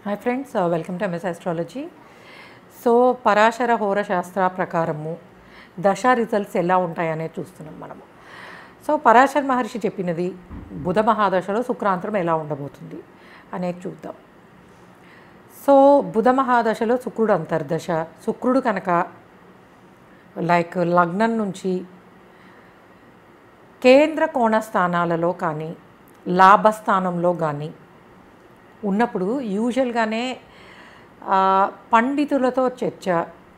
hi friends welcome to MS astrology so Parashara Hora Shastra ప్రకారము దశ results ఎలా ఉంటాయనేది చూస్తున్నాం మనము సో పరాశర మహర్షి చెప్పినది బుధ మహాదశలో శుక్రాంతరం ఎలా ఉండబోతుంది అనేది చూద్దాం సో బుధ మహాదశలో శుక్రుడు అంతర్దశ శుక్రుడు కనుక లైక్ లగ్నం నుంచి కేంద్ర కోణ స్థానాలలో కానీ లాభస్థానంలో కానీ ఉన్నప్పుడు యూజువల్గానే ఆ, పండితులతో చర్చ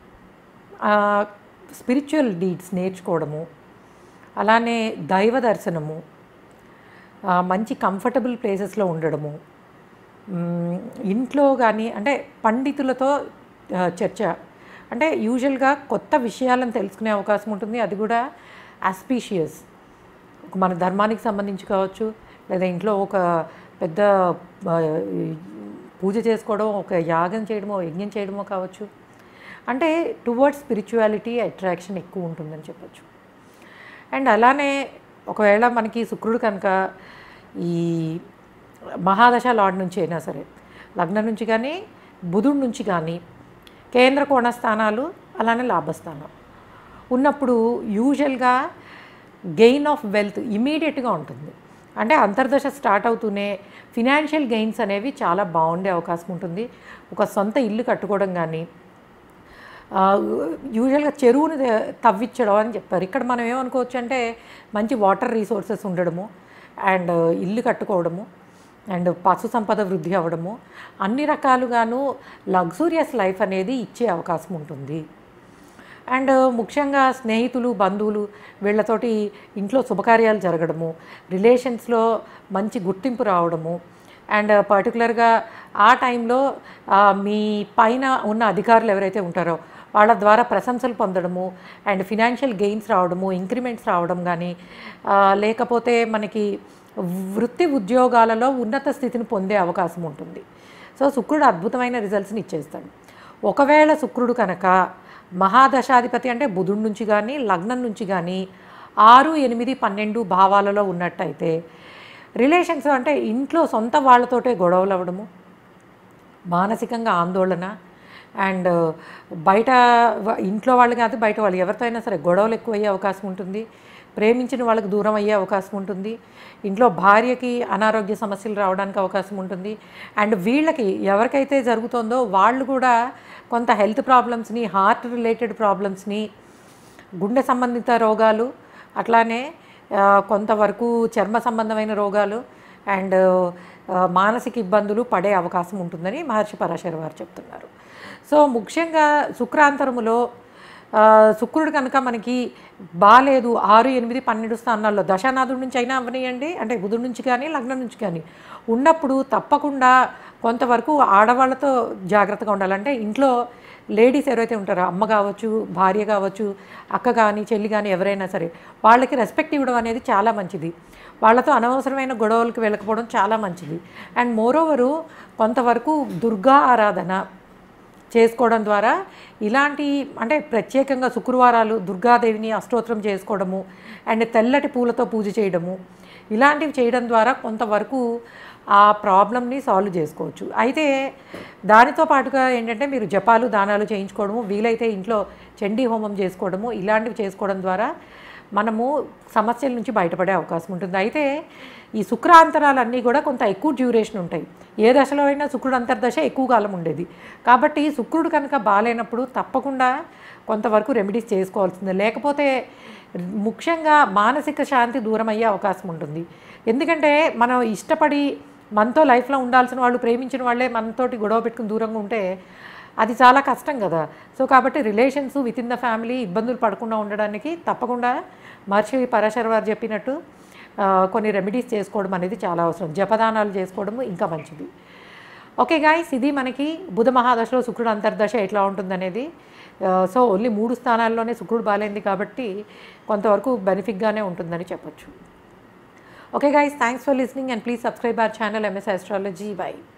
స్పిరిచువల్ డీడ్స్ నేర్చుకోవడము అలానే దైవ దర్శనము ఆ, మంచి కంఫర్టబుల్ ప్లేసెస్లో ఉండడము మ్, ఇంట్లో కానీ అంటే పండితులతో ఆ, చర్చ అంటే యూజువల్గా కొత్త విషయాలను తెలుసుకునే అవకాశం ఉంటుంది అది కూడా ఆస్పీషియస్ మన ధర్మానికి సంబంధించి కావచ్చు లేదా ఇంట్లో ఒక పెద్ద ఆ, ఈ పూజ చేసుకోవడం ఒక యాగం చేయడమో యజ్ఞం చేయడమో కావచ్చు అంటే టువర్డ్స్ స్పిరిచువాలిటీ అట్రాక్షన్ ఎక్కువ ఉంటుందని చెప్పచ్చు అండ్ అలానే ఒకవేళ మనకి శుక్రుడు కనుక ఈ మహాదశ లార్డ్ నుంచి అయినా సరే లగ్నం నుంచి కానీ బుధుడి నుంచి కానీ కేంద్ర కోణ స్థానాలు అలానే లాభస్థానం ఉన్నప్పుడు యూజువల్గా గెయిన్ ఆఫ్ వెల్త్ ఇమీడియట్గా ఉంటుంది అంటే అంతర్దశ స్టార్ట్ అవుతూనే ఫినాన్షియల్ గెయిన్స్ అనేవి చాలా బాగుండే అవకాశం ఉంటుంది ఒక సొంత ఇల్లు కట్టుకోవడం కానీ ఆ, యూజువల్గా చెరువుని ద- తవ్వించడం అని చెప్పారు ఇక్కడ మనం ఏమనుకోవచ్చు అంటే మంచి వాటర్ రీసోర్సెస్ ఉండడము అండ్ ఇల్లు కట్టుకోవడము అండ్ పశు సంపద వృద్ధి అవ్వడము అన్ని రకాలుగాను లగ్జూరియస్ లైఫ్ అనేది ఇచ్చే అవకాశం ఉంటుంది అండ్ ముఖ్యంగా స్నేహితులు బంధువులు వీళ్ళతోటి ఇంట్లో శుభకార్యాలు జరగడము రిలేషన్స్లో మంచి గుర్తింపు రావడము అండ్ పర్టికులర్గా ఆ టైంలో ఆ, మీ పైన ఉన్న అధికారులు ఎవరైతే ఉంటారో వాళ్ళ ద్వారా ప్రశంసలు పొందడము అండ్ ఫినాన్షియల్ గెయిన్స్ రావడము ఇంక్రిమెంట్స్ రావడం కానీ ఆ, లేకపోతే మనకి వృత్తి ఉద్యోగాలలో ఉన్నత స్థితిని పొందే అవకాశం ఉంటుంది సో శుక్రుడు అద్భుతమైన రిజల్ట్స్ని ఇచ్చేస్తాడు ఒకవేళ శుక్రుడు కనుక మహాదశాధిపతి అంటే బుధుడి నుంచి కానీ లగ్నం నుంచి కానీ ఆరు ఎనిమిది పన్నెండు భావాలలో ఉన్నట్టయితే రిలేషన్స్ అంటే ఇంట్లో సొంత వాళ్ళతోటే గొడవలు అవ్వడము మానసికంగా ఆందోళన అండ్ బయట వ- ఇంట్లో వాళ్ళు కాదు బయట వాళ్ళు ఎవరితో అయినా సరే గొడవలు ఎక్కువ అయ్యే అవకాశం ఉంటుంది ప్రేమించిన వాళ్ళకి దూరం అయ్యే అవకాశం ఉంటుంది ఇంట్లో భార్యకి అనారోగ్య సమస్యలు రావడానికి అవకాశం ఉంటుంది అండ్ వీళ్ళకి ఎవరికైతే జరుగుతుందో వాళ్ళు కూడా కొంత హెల్త్ ప్రాబ్లమ్స్ని హార్ట్ రిలేటెడ్ ప్రాబ్లమ్స్ని గుండె సంబంధిత రోగాలు అట్లానే ఆ, కొంతవరకు చర్మ సంబంధమైన రోగాలు అండ్ ఆ, మానసిక ఇబ్బందులు పడే అవకాశం ఉంటుందని మహర్షి పరాశర వారు చెప్తున్నారు సో ముఖ్యంగా శుక్రాంతరములో ఆ, శుక్రుడు కనుక మనకి బాగాలేదు ఆరు ఎనిమిది పన్నెండు స్థానాల్లో దశానాథుడి నుంచి అయినా అవనియండి అంటే బుధుడి నుంచి కానీ లగ్నం నుంచి కానీ ఉన్నప్పుడు తప్పకుండా కొంతవరకు ఆడవాళ్ళతో జాగ్రత్తగా ఉండాలంటే ఇంట్లో లేడీస్ ఎవరైతే ఉంటారో అమ్మ కావచ్చు భార్య కావచ్చు అక్క కానీ చెల్లి కానీ ఎవరైనా సరే వాళ్ళకి రెస్పెక్ట్ ఇవ్వడం అనేది చాలా మంచిది వాళ్ళతో అనవసరమైన గొడవలకు వెళ్ళకపోవడం చాలా మంచిది అండ్ మోరోవరు కొంతవరకు దుర్గా ఆరాధన చేసుకోవడం ద్వారా ఇలాంటి అంటే ప్రత్యేకంగా శుక్రవారాలు దుర్గాదేవిని అష్టోత్తరం చేసుకోవడము అండ్ తెల్లటి పూలతో పూజ చేయడము ఇలాంటివి చేయడం ద్వారా కొంతవరకు ఆ ప్రాబ్లమ్ని సాల్వ్ చేసుకోవచ్చు అయితే దానితో పాటుగా ఏంటంటే మీరు జపాలు దానాలు చేయించుకోవడము వీలైతే ఇంట్లో చండీ హోమం చేసుకోవడము ఇలాంటివి చేసుకోవడం ద్వారా మనము సమస్యల నుంచి బయటపడే అవకాశం ఉంటుంది అయితే ఈ శుక్రాంతరాలన్నీ కూడా కొంత ఎక్కువ డ్యూరేషన్ ఉంటాయి ఏ దశలో అయినా శుక్రుడు అంతర్దశ ఎక్కువ కాలం ఉండేది కాబట్టి శుక్రుడు కనుక బాగాలేనప్పుడు తప్పకుండా కొంతవరకు రెమెడీస్ చేసుకోవాల్సిందే లేకపోతే ముఖ్యంగా మానసిక శాంతి దూరం అయ్యే అవకాశం ఉంటుంది ఎందుకంటే మనం ఇష్టపడి మనతో లైఫ్లో ఉండాల్సిన వాళ్ళు ప్రేమించిన వాళ్ళే మనతోటి గొడవ పెట్టుకుని దూరంగా ఉంటే అది చాలా కష్టం కదా సో కాబట్టి relations with in the family ఇబ్బందులు పడకుండా ఉండడానికి తప్పకుండా మహర్షి పరాశర వారు చెప్పినట్టు ఆ, కొన్ని రెమెడీస్ చేసుకోవడం అనేది చాలా అవసరం జపదానాలు చేసుకోవడం ఇంకా మంచిది ఓకే గాయస్ ఇది మనకి బుధ మహాదశలో శుక్రుడు అంతర్దశ ఎట్లా ఉంటుందనేది ఆ, సో ఓన్లీ మూడు స్థానాల్లోనే శుక్రుడు బాగాలేంది కాబట్టి కొంతవరకు బెనిఫిట్గానే ఉంటుందని చెప్పొచ్చు okay guys thanks for listening and please subscribe our channel MS astrology by